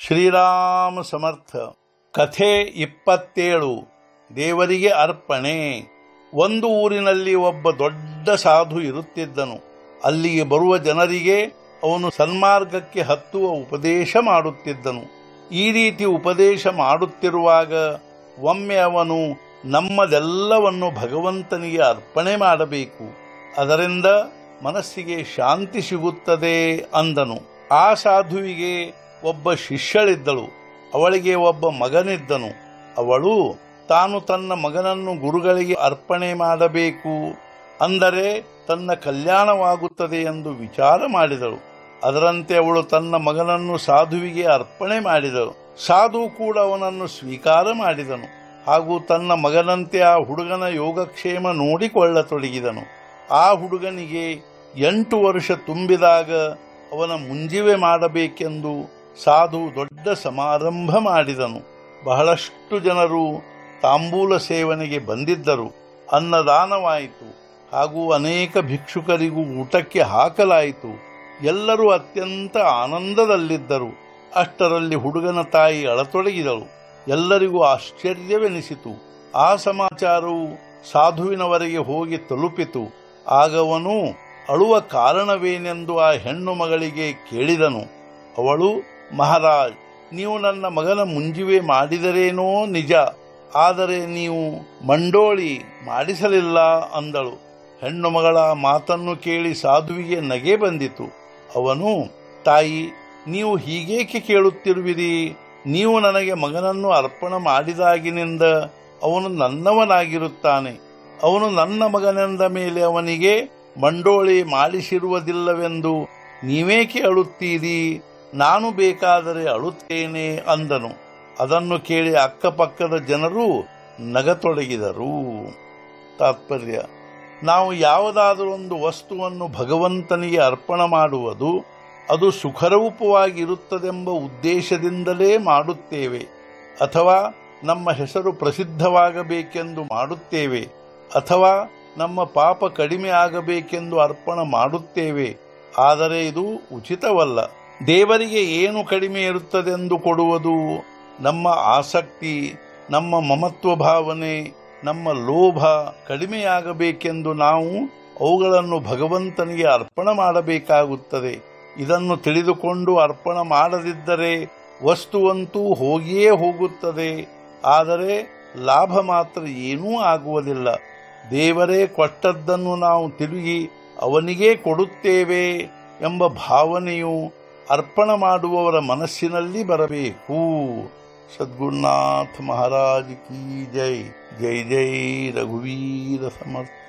ಶ್ರೀರಾಮ ಸಮರ್ಥ ಕಥೆ ಇಪ್ಪತ್ತೇಳು ದೇವರಿಗೆ ಅರ್ಪಣೆ ಒಂದು ಊರಿನಲ್ಲಿ ಒಬ್ಬ ದೊಡ್ಡ ಸಾಧು ಇರುತ್ತಿದ್ದನು ಅಲ್ಲಿಗೆ ಬರುವ ಜನರಿಗೆ ಅವನು ಸನ್ಮಾರ್ಗಕ್ಕೆ ಹತ್ತುವ ಉಪದೇಶ ಮಾಡುತ್ತಿದ್ದನು ಈ ರೀತಿ ಉಪದೇಶ ಮಾಡುತ್ತಿರುವಾಗ ಒಮ್ಮೆ ಅವನು ನಮ್ಮದೆಲ್ಲವನ್ನು ಭಗವಂತನಿಗೆ ಅರ್ಪಣೆ ಮಾಡಬೇಕು ಅದರಿಂದ ಮನಸ್ಸಿಗೆ ಶಾಂತಿ ಸಿಗುತ್ತದೆ ಅಂದನು ಆ ಸಾಧುವಿಗೆ ಒಬ್ಬ ಶಿಷ್ಯಳಿದ್ದಳು ಅವಳಿಗೆ ಒಬ್ಬ ಮಗನಿದ್ದನು ಅವಳು ತಾನು ತನ್ನ ಮಗನನ್ನು ಗುರುಗಳಿಗೆ ಅರ್ಪಣೆ ಮಾಡಬೇಕು ಅಂದರೆ ತನ್ನ ಕಲ್ಯಾಣವಾಗುತ್ತದೆ ಎಂದು ವಿಚಾರ ಮಾಡಿದಳು ಅದರಂತೆ ಅವಳು ತನ್ನ ಮಗನನ್ನು ಸಾಧುವಿಗೆ ಅರ್ಪಣೆ ಮಾಡಿದಳು ಸಾಧು ಕೂಡ ಅವನನ್ನು ಸ್ವೀಕಾರ ಮಾಡಿದನು ಹಾಗೂ ತನ್ನ ಮಗನಂತೆ ಆ ಹುಡುಗನ ಯೋಗಕ್ಷೇಮ ನೋಡಿಕೊಳ್ಳತೊಡಗಿದನು ಆ ಹುಡುಗನಿಗೆ ಎಂಟು ವರ್ಷ ತುಂಬಿದಾಗ ಅವನ ಮುಂಜಿವೆ ಮಾಡಬೇಕೆಂದು ಸಾಧು ದೊಡ್ಡ ಸಮಾರಂಭ ಮಾಡಿದನು ಬಹಳಷ್ಟು ಜನರು ತಾಂಬೂಲ ಸೇವನೆಗೆ ಬಂದಿದ್ದರು ಅನ್ನದಾನವಾಯಿತು ಹಾಗೂ ಅನೇಕ ಭಿಕ್ಷುಕರಿಗೂ ಊಟಕ್ಕೆ ಹಾಕಲಾಯಿತು ಎಲ್ಲರೂ ಅತ್ಯಂತ ಆನಂದದಲ್ಲಿದ್ದರು ಅಷ್ಟರಲ್ಲಿ ಹುಡುಗನ ತಾಯಿ ಅಳತೊಡಗಿದಳು ಎಲ್ಲರಿಗೂ ಆಶ್ಚರ್ಯವೆನಿಸಿತು ಆ ಸಮಾಚಾರವು ಸಾಧುವಿನವರೆಗೆ ಹೋಗಿ ತಲುಪಿತು ಆಗವನು ಅಳುವ ಕಾರಣವೇನೆಂದು ಆ ಹೆಣ್ಣು ಮಗಳಿಗೆ ಕೇಳಿದನು ಅವಳು ಮಹಾರಾಜ್ ನೀವು ನನ್ನ ಮಗನ ಮುಂಜಿವೆ ಮಾಡಿದರೇನೋ ನಿಜ ಆದರೆ ನೀವು ಮಂಡೋಳಿ ಮಾಡಿಸಲಿಲ್ಲ ಅಂದಳು ಹೆಣ್ಣು ಮಗಳ ಮಾತನ್ನು ಕೇಳಿ ಸಾಧುವಿಗೆ ನಗೆ ಬಂದಿತು ಅವನು ತಾಯಿ ನೀವು ಹೀಗೇಕೆ ಕೇಳುತ್ತಿರುವಿರಿ ನೀವು ನನಗೆ ಮಗನನ್ನು ಅರ್ಪಣ ಮಾಡಿದಾಗಿನಿಂದ ಅವನು ನನ್ನವನಾಗಿರುತ್ತಾನೆ ಅವನು ನನ್ನ ಮಗನೆಂದ ಮೇಲೆ ಅವನಿಗೆ ಮಂಡೋಳಿ ಮಾಡಿಸಿರುವುದಿಲ್ಲವೆಂದು ನೀವೇಕೆ ಅಳುತ್ತೀರಿ ನಾನು ಬೇಕಾದರೆ ಅಳುತ್ತೇನೆ ಅಂದನು ಅದನ್ನು ಕೇಳಿ ಅಕ್ಕಪಕ್ಕದ ಜನರು ನಗತೊಡಗಿದರು ತಾತ್ಪರ್ಯ ನಾವು ಯಾವುದಾದರೂ ಒಂದು ವಸ್ತುವನ್ನು ಭಗವಂತನಿಗೆ ಅರ್ಪಣ ಮಾಡುವುದು ಅದು ಸುಖರೂಪವಾಗಿರುತ್ತದೆಂಬ ಉದ್ದೇಶದಿಂದಲೇ ಮಾಡುತ್ತೇವೆ ಅಥವಾ ನಮ್ಮ ಹೆಸರು ಪ್ರಸಿದ್ಧವಾಗಬೇಕೆಂದು ಮಾಡುತ್ತೇವೆ ಅಥವಾ ನಮ್ಮ ಪಾಪ ಕಡಿಮೆ ಆಗಬೇಕೆಂದು ಅರ್ಪಣ ಮಾಡುತ್ತೇವೆ ಆದರೆ ಇದು ಉಚಿತವಲ್ಲ ದೇವರಿಗೆ ಏನು ಕಡಿಮೆ ಇರುತ್ತದೆಂದು ಕೊಡುವುದು ನಮ್ಮ ಆಸಕ್ತಿ ನಮ್ಮ ಮಮತ್ವ ಭಾವನೆ ನಮ್ಮ ಲೋಭ ಕಡಿಮೆಯಾಗಬೇಕೆಂದು ನಾವು ಅವುಗಳನ್ನು ಭಗವಂತನಿಗೆ ಅರ್ಪಣ ಮಾಡಬೇಕಾಗುತ್ತದೆ ಇದನ್ನು ತಿಳಿದುಕೊಂಡು ಅರ್ಪಣ ಮಾಡದಿದ್ದರೆ ವಸ್ತುವಂತೂ ಹೋಗಿಯೇ ಹೋಗುತ್ತದೆ ಆದರೆ ಲಾಭ ಮಾತ್ರ ಏನೂ ಆಗುವುದಿಲ್ಲ ದೇವರೇ ಕೊಟ್ಟದ್ದನ್ನು ನಾವು ತಿರುಗಿ ಅವನಿಗೇ ಕೊಡುತ್ತೇವೆ ಎಂಬ ಭಾವನೆಯು ಅರ್ಪಣ ಮಾಡುವವರ ಮನಸ್ಸಿನಲ್ಲಿ ಬರಬೇಕು ಸದ್ಗುರುನಾಥ ಮಹಾರಾಜ್ ಕಿ ಜೈ ಜೈ ಜೈ ರಘುವೀರ ಸಮರ್ಥ